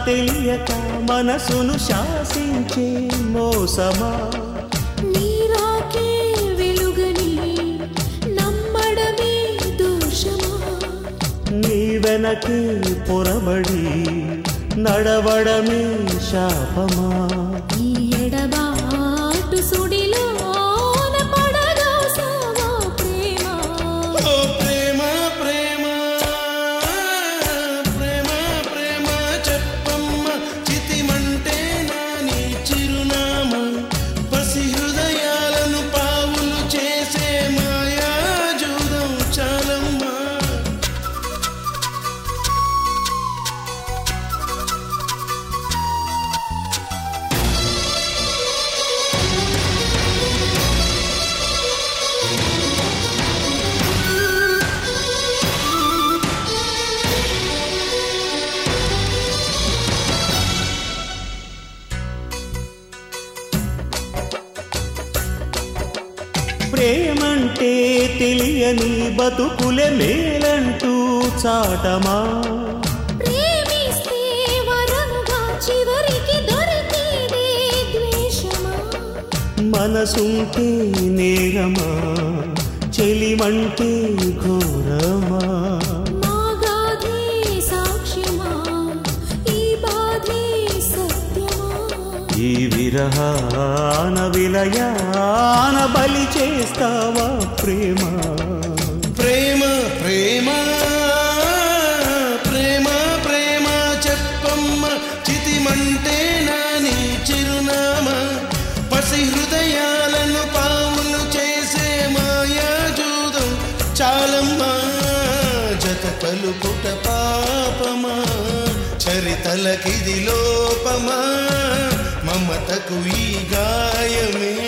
తెలియక మనసును శాసించే మోసమా నీరాకే వెలుగని నమ్మడమే దోషమా నీ వెనకే పొరబడి నడవడమే శాపమా ఈ ఎడబాటు సుడిలోన పడదోసావా ప్రేమ ఓ ప్రేమ ప్రేమ ప్రేమ ప్రేమ చెప్పమ్మ చితిమంటే నా నీ చిరునామా పసి హృదయాలను పావులు చేసే మాయా జూదం చాలమ్మా ప్రేమంటే తెలియని బతుకులే మేలంటూ చాటమా ప్రేమిస్తే వరముగా చివరికి దొరికేదే ద్వేషమా మనసుంటే నేరమా చెలిమంటే ఘోరమా మాగాధే సాక్ష్యమా ఈ బాధే సత్యమా ఈ విరహాన విలయాన బలి చేస్తావా ప్రేమ ప్రేమ ప్రేమ ప్రేమ ప్రేమ చెప్పమ్మ చితిమంటే నా నీ చిరునామా పసి హృదయాలను పావులు చేసే మాయా జూదం చాలమ్మా జత కలుపుట పాపమా చరితలకిది లోపమా మమతకు ఈ గాయమే